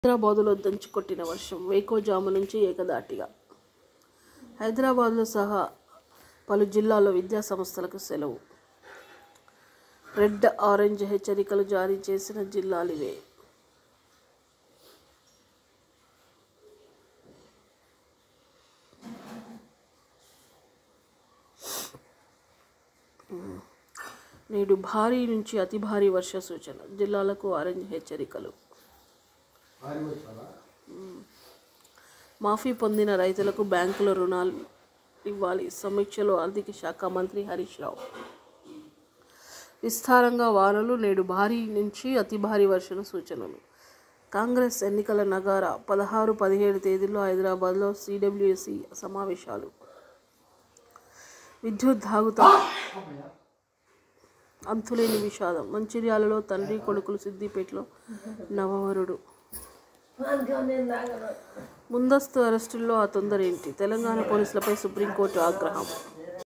హైదరాబాదులో దంచుకొట్టిన వర్షం వేకోజాము నుంచి ఏకదాటిగా హైదరాబాద్లో సహా పలు జిల్లాల్లో విద్యా సంస్థలకు సెలవు రెడ్ ఆరెంజ్ హెచ్చరికలు జారీ చేసిన జిల్లాలివే నేడు భారీ నుంచి అతి భారీ వర్ష సూచన జిల్లాలకు ఆరెంజ్ హెచ్చరికలు మాఫీ పొందిన రైతులకు బ్యాంకుల రుణాలు ఇవ్వాలి సమీక్షలో ఆర్థిక శాఖ మంత్రి హరీష్ రావు విస్తారంగా వానలు నేడు భారీ నుంచి అతి భారీ వర్షం సూచనలు కాంగ్రెస్ ఎన్నికల నగార పదహారు పదిహేడు తేదీల్లో హైదరాబాద్లో సిడబ్ల్యూసి సమావేశాలు విద్యుత్ తాగుతా అంతులేని విషాదం మంచిర్యాలలో తండ్రి కొడుకులు సిద్దిపేటలో నవవరుడు ముందస్తు అరెస్టుల్లో ఆ తొందరేంటి తెలంగాణ పోలీసులపై సుప్రీంకోర్టు ఆగ్రహం